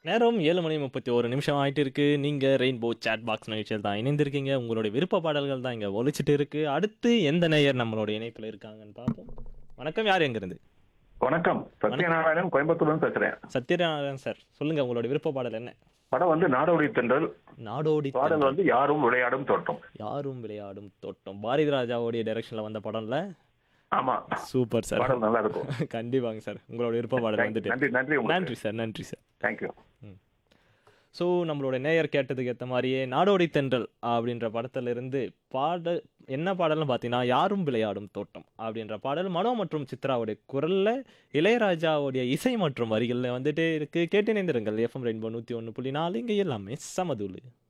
நேரம் ஏழு மணி முப்பத்தி ஒரு நிமிஷம் ஆயிட்டு இருக்கு நீங்க ரெயின்போ சேட் பாக்ஸ் நிகழ்ச்சியில் தான் இணைந்திருக்கீங்க உங்களுடைய விருப்ப பாடல்கள் தான் இங்க ஒலிச்சிட்டு இருக்கு அடுத்து எந்த நேயர் நம்மளோட இணைப்புல இருக்காங்கன்னு பார்ப்போம் வணக்கம் யார் எங்க இருந்து வணக்கம் சத்யநாராயணன் கோயம்புத்தூர்ல பேசுறேன் சத்யநாராயணன் சார் சொல்லுங்க உங்களோட விருப்ப பாடல் என்ன படம் வந்து நாடோடி தென்றல் நாடோடி பாடல் தென்றல், வந்து யாரும் விளையாடும் தோட்டம் யாரும் விளையாடும் தோட்டம் பாரதி ராஜாவுடைய டைரக்ஷன்ல வந்த படம்ல ஆமா சூப்பர் சார் பாடல் நல்லா இருக்கும் கண்டிப்பாங்க சார் உங்களோட விருப்ப பாடல் வந்துட்டு நன்றி நன்றி நன்றி சார் நன்றி சார் தேங்க்யூ ஸோ நம்மளோட நேயர் கேட்டதுக்கு ஏற்ற மாதிரியே நாடோடி தென்றல் அப்படின்ற படத்துல இருந்து பாடல் என்ன பாடல்னு பார்த்தீங்கன்னா யாரும் விளையாடும் தோட்டம் அப்படின்ற பாடல் மனோ மற்றும் சித்ராவுடைய குரல்ல இளையராஜாவுடைய இசை மற்றும் வரிகளில் வந்துட்டு இருக்கு கேட்டு இணைந்திருங்கள் எஃப்எம் ரெயின்போ நூற்றி ஒன்று புள்ளி நாலு இங்கே எல்லாமே சமதூளு